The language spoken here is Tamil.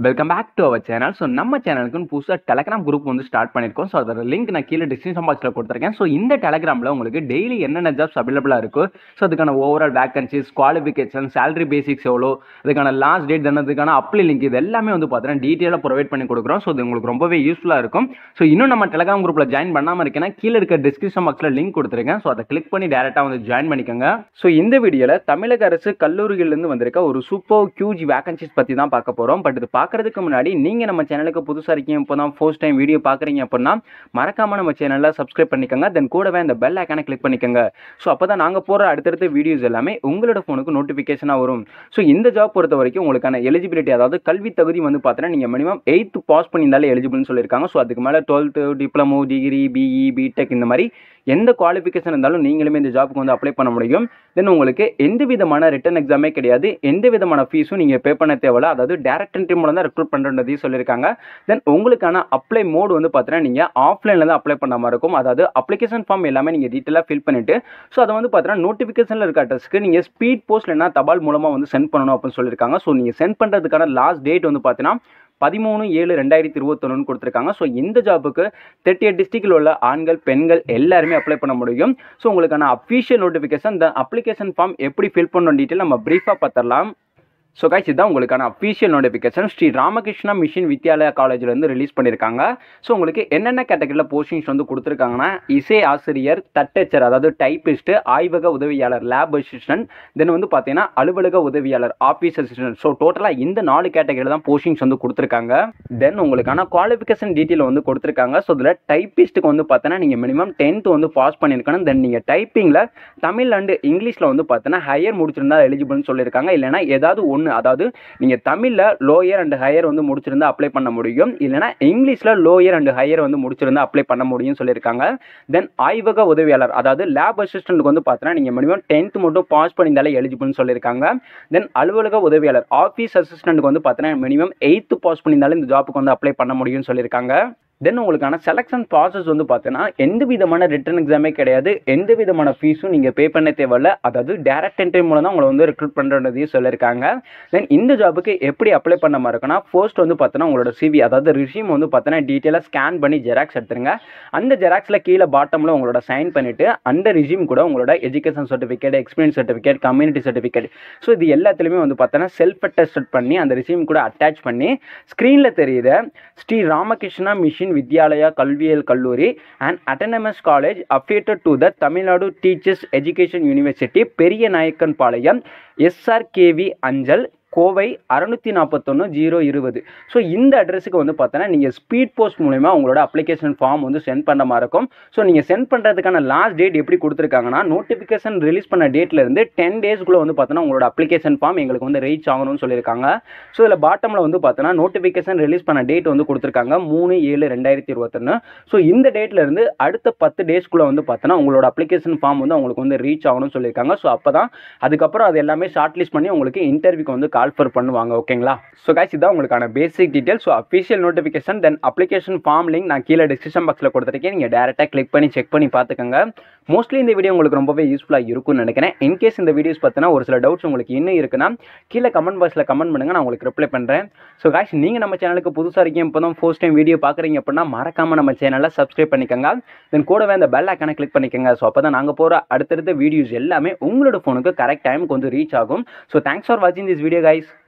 welcome back to our channel so நம்ம சேனலுக்கு புதுசாக டெலகிராம் குரூப் வந்து ஸ்டார்ட் பண்ணியிருக்கோம் ஸோ அதோட லிங்க் நான் கீழே டிஸ்கிரிப்ஷன் பாக்ஸில் கொடுத்துருக்கேன் ஸோ இந்த டெலகிராமில் உங்களுக்கு டெய்லி என்னென்ன ஜாப்ஸ் அவைலபிளாக இருக்கோ ஸோ அதுக்கான overall vacancies qualification salary basics எவ்வளோ அதுக்கான லாஸ்ட் டேட் தானே அதுக்கான அப்ளை லிங்க் இது எல்லாமே வந்து பார்த்தீங்கன்னா டீட்டெயிலாக ப்ரொவைட் பண்ணி கொடுக்குறோம் ஸோ இது உங்களுக்கு ரொம்பவே யூஸ்ஃபுல்லாக இருக்கும் ஸோ இன்னும் நம்ம டெலகிராம் குரூப்பில் ஜாயின் பண்ணாமல் இருக்கேன்னா கீழே இருக்க டிஸ்கிரிப்ஷன் பாக்ஸில் லிங்க் கொடுத்துருக்கேன் ஸோ அதை கிளிக் பண்ணி டேரெக்டாக வந்து ஜாயின் பண்ணிக்கோங்க ஸோ இந்த வீடியோவில் தமிழக அரசு கல்லூரிகளிலிருந்து வந்திருக்க ஒரு சூப்பர் கியூஜ் வேகன்சிஸ் பற்றி தான் பார்க்க போகிறோம் பட் இது பார்க்கறதுக்கு முன்னாடி நீங்கள் நம்ம சேனலுக்கு புதுசாக இருக்கீங்க இப்போ தான் ஃபர்ஸ்ட் டைம் வீடியோ பார்க்குறீங்க அப்படின்னா மறக்காமல் நம்ம சேனலில் சப்ஸ்கிரைப் பண்ணிக்கோங்க தென் கூடவே அந்த பெல் ஐக்கானை கிளிக் பண்ணிக்கோங்க ஸோ அப்போ தான் நாங்கள் போகிற அடுத்தடுத்த வீடியோஸ் எல்லாமே உங்களோட ஃபோனுக்கு நோட்டிஃபிகேஷனாக வரும் ஸோ இந்த ஜாப் பொறுத்த வரைக்கும் உங்களுக்கான எலிஜிபிலிட்டி அதாவது கல்வி தகுதி வந்து பார்த்தீங்கன்னா நீங்கள் மினிமம் எயித்து பாஸ் பண்ணியிருந்தாலே எலிஜிபிள்னு சொல்லியிருக்காங்க ஸோ அதுக்கு மேலே twelfth diploma degree BE BTech இந்த மாதிரி எந்த குவாலிஃபிகேஷன் இருந்தாலும் நீங்களுமே இந்த ஜாப்புக்கு வந்து அப்ளை பண்ண முடியும் தென் உங்களுக்கு எந்த விதமான ரிட்டன் எக்ஸாமே கிடையாது எந்த விதமான ஃபீஸும் நீங்கள் பே பண்ண தேவையில்ல அதாவது டேரக்ட் என்ட்ரி மூலம் தான் ரெக்ரூட் பண்ணுறதையும் சொல்லியிருக்காங்க தென் உங்களுக்கான அப்ளை மோட் வந்து பார்த்தீங்கன்னா நீங்கள் ஆஃப்லைனில் தான் அப்ளை பண்ண மாதிரி இருக்கும் அதாவது அப்ளிகேஷன் ஃபார்ம் எல்லாமே நீங்கள் டீட்டெயிலாக ஃபில் பண்ணிவிட்டு ஸோ அதை வந்து பார்த்தீங்கன்னா நோட்டிஃபிகேஷனில் இருக்க அட்ரஸ்க்கு நீங்கள் ஸ்பீட் போஸ்ட் இல்லைனா தபால் மூலமாக வந்து சென்ட் பண்ணணும் அப்படின்னு சொல்லியிருக்காங்க ஸோ நீங்கள் சென்ட் பண்ணுறதுக்கான லாஸ்ட் டேட் வந்து பார்த்தீங்கன்னா பதிமூணு ஏழு ரெண்டாயிரத்தி இருபத்தொன்னு கொடுத்துருக்காங்க ஸோ இந்த ஜாப்புக்கு தேர்ட்டி எயிட் டிஸ்ட்ரிக்டில் உள்ள ஆண்கள் பெண்கள் எல்லாருமே அப்ளை பண்ண முடியும் ஸோ உங்களுக்கான அஃபீஷியல் நோட்டிஃபிகேஷன் இந்த அப்ளிகேஷன் ஃபார்ம் எப்படி ஃபில் பண்ணணும் டீட்டெயில் நம்ம ப்ரீஃபாக பார்த்துடலாம் ஸோ கைஸ் இதுதான் உங்களுக்கான official notification Sri Ramakrishna Mission Vidyalaya காலேஜ்லேருந்து ரிலீஸ் பண்ணியிருக்காங்க ஸோ உங்களுக்கு என்னென்ன கேட்டகரியில் போஸ்டிங்ஸ் வந்து கொடுத்துருக்காங்கன்னா இசை ஆசிரியர் தட்டச்சர் அதாவது டைப்பிஸ்ட்டு ஆய்வக உதவியாளர் லேப் அசிஸ்டன்ட் தென் வந்து பார்த்தீங்கன்னா அலுவலக உதவியாளர் ஆஃபீஸ் அசிஸ்டன்ட் ஸோ டோட்டலாக இந்த நாலு கேட்டகரியில் தான் போஸ்டிங்ஸ் வந்து கொடுத்துருக்காங்க தென் உங்களுக்கான குவாலிஃபிகேஷன் டீட்டெயில் வந்து கொடுத்துருக்காங்க ஸோ இதில் டைப்பிஸ்ட்டுக்கு வந்து பார்த்தீங்கன்னா நீங்கள் மினிமம் டென்த் வந்து பாஸ் பண்ணியிருக்கணும் தென் நீங்கள் டைப்பிங்கில் தமிழ் அண்டு இங்கிலீஷில் வந்து பார்த்தீங்கன்னா ஹையர் முடிச்சிருந்தா எலிஜிபிள்னு சொல்லியிருக்காங்க இல்லைனா ஏதாவது ஒன்று அதாவது நீங்கள் தமிழில் லோயர் அண்ட் ஹையர் வந்து முடிச்சிருந்தா அப்ளை பண்ண முடியும் இல்லைனா இங்கிலீஷில் லோயர் அண்ட் ஹையர் வந்து முடிச்சிருந்தா அப்ளை பண்ண முடியும்னு சொல்லியிருக்காங்க தென் ஆய்வக உதவியாளர் அதாவது லேப் அசிஸ்டன்ட்க்கு வந்து பார்த்தீங்கன்னா நீங்கள் மினிமம் டென்த் மட்டும் பாஸ் பண்ணியிருந்தாலே எலிஜிபிள்னு சொல்லியிருக்காங்க தென் அலுவலக உதவியாளர் ஆஃபீஸ் அசிஸ்டன்ட்க்கு வந்து பார்த்தீங்கன்னா மினிமம் எயித்து பாஸ் பண்ணியிருந்தாலும் இந்த ஜாப்புக்கு வந்து அப்ளை பண்ண முடியும்னு சொல்லியிருக்காங்க தென் உங்களுக்கான செலெக்ஷன் ப்ராசஸ் வந்து பார்த்தீங்கன்னா எந்த விதமான ரிட்டன் எக்ஸாமே கிடையாது எந்த விதமான ஃபீஸும் நீங்கள் பே பண்ண தேவையில்ல அதாவது டேரக்ட் என்ட்ரி மூலம் தான் உங்களை வந்து ரெக்ரூட் பண்ணுறதையும் சொல்லியிருக்காங்க தென் இந்த ஜாபுக்கு எப்படி அப்ளை பண்ண மாதிரி இருக்குன்னா ஃபர்ஸ்ட் வந்து பார்த்தீங்கன்னா உங்களோட சிவி அதாவது ரிசியூம் வந்து பார்த்தீங்கன்னா டீட்டெயிலாக ஸ்கேன் பண்ணி ஜெராக்ஸ் எடுத்துருங்க அந்த ஜெராக்ஸில் கீழே பாட்டமில் உங்களோட சைன் பண்ணிவிட்டு அந்த ரிசியூம் கூட உங்களோட education certificate experience certificate community certificate so இது எல்லாத்துலேயுமே வந்து பார்த்தீங்கன்னா செல்ஃப் அட்டஸ்ட் பண்ணி அந்த ரிசியூம் கூட அட்டாச் பண்ணி ஸ்க்ரீனில் தெரியுது ஸ்ரீ ராமகிருஷ்ணா மிஷின் வித்யாலயா கல்வியல் கல்லூரி and autonomous college affiliated to the Tamil Nadu teachers education university நாயக்கன் பாளையம் எஸ்ஆர்கேவி அஞ்சல் கோவை அறநூற்றி நாற்பத்தொன்று ஜீரோ இருபது ஸோ இந்த அட்ரஸுக்கு வந்து பார்த்தோன்னா நீங்கள் ஸ்பீட் போஸ்ட் மூலிமா உங்களோட அப்ளிகேஷன் ஃபார்ம் வந்து சென்ட் பண்ண மாதிரி இருக்கும் ஸோ நீங்கள் சென்ட் பண்ணுறதுக்கான லாஸ்ட் டேட் எப்படி கொடுத்துருக்காங்கன்னா நோட்டிஃபிகேஷன் ரிலீஸ் பண்ண டேட்லேருந்து டென் டேஸ்க்குள்ளே வந்து பார்த்தோன்னா உங்களோட அப்ளிகேஷன் ஃபார்ம் எங்களுக்கு வந்து ரீச் ஆகணும்னு சொல்லியிருக்காங்க ஸோ இதில் பாட்டமில் வந்து பார்த்தோன்னா நோட்டிஃபிகேஷன் ரிலீஸ் பண்ண டேட் வந்து கொடுத்துருக்காங்க மூணு ஏழு ரெண்டாயிரத்தி இருபத்தொன்று ஸோ இந்த டேட்லேருந்து அடுத்த பத்து டேஸ்க்குள்ளே வந்து பார்த்தோன்னா உங்களோட அப்ளிகேஷன் ஃபார்ம் வந்து உங்களுக்கு வந்து ரீச் ஆகணும்னு சொல்லியிருக்காங்க ஸோ அப்போ தான் அதுக்கப்புறம் அது எல்லாமே ஷார்ட் லிஸ்ட் பண்ணி உங்களுக்கு இன்டர்வியூக்கு வந்து கால்ஃபர் பண்ணுவாங்க ஓகேங்களா ஸோ கைஸ் இதான் உங்களுக்கான basic detail so official notification then application form link நான் கீழே டிஸ்கிரிப்ஷன் பாக்ஸில் கொடுத்துருக்கேன் நீங்கள் டேரெக்டாக கிளிக் பண்ணி செக் பண்ணி பார்த்துக்கோங்க மோஸ்ட்லி இந்த வீடியோ உங்களுக்கு ரொம்பவே யூஸ்ஃபுல்லாக இருக்கும்னு நினைக்கிறேன் இன்கேஸ் இந்த வீடியோஸ் பார்த்தீங்கன்னா ஒரு சில டவுட்ஸ் உங்களுக்கு இன்னும் இருக்குன்னா கீழே கமெண்ட் பாக்ஸில் கமெண்ட் பண்ணுங்கள் நான் உங்களுக்கு ரிப்ளை பண்ணுறேன் ஸோ காய்ஸ் நீங்கள் நம்ம சேனலுக்கு புதுசாக இருக்கீங்க இப்போ தான் ஃபர்ஸ்ட் டைம் வீடியோ பார்க்குறீங்க அப்படின்னா மறக்காமல் நம்ம சேனலை சப்ஸ்கிரைப் பண்ணிக்கோங்க தென் கூடவே அந்த பெல் ஐக்கானை கிளிக் பண்ணிக்கோங்க ஸோ அப்போ தான் நாங்கள் போகிற அடுத்தடுத்த வீடியோஸ் எல்லாமே உங்களோட ஃபோனுக்கு கரெக்ட் டைமுக்கு வந்து ரீச் ஆகும் ஸோ தேங்க்ஸ் ஃபார் வாட்சிங் திஸ் வீடியோ கைஸ்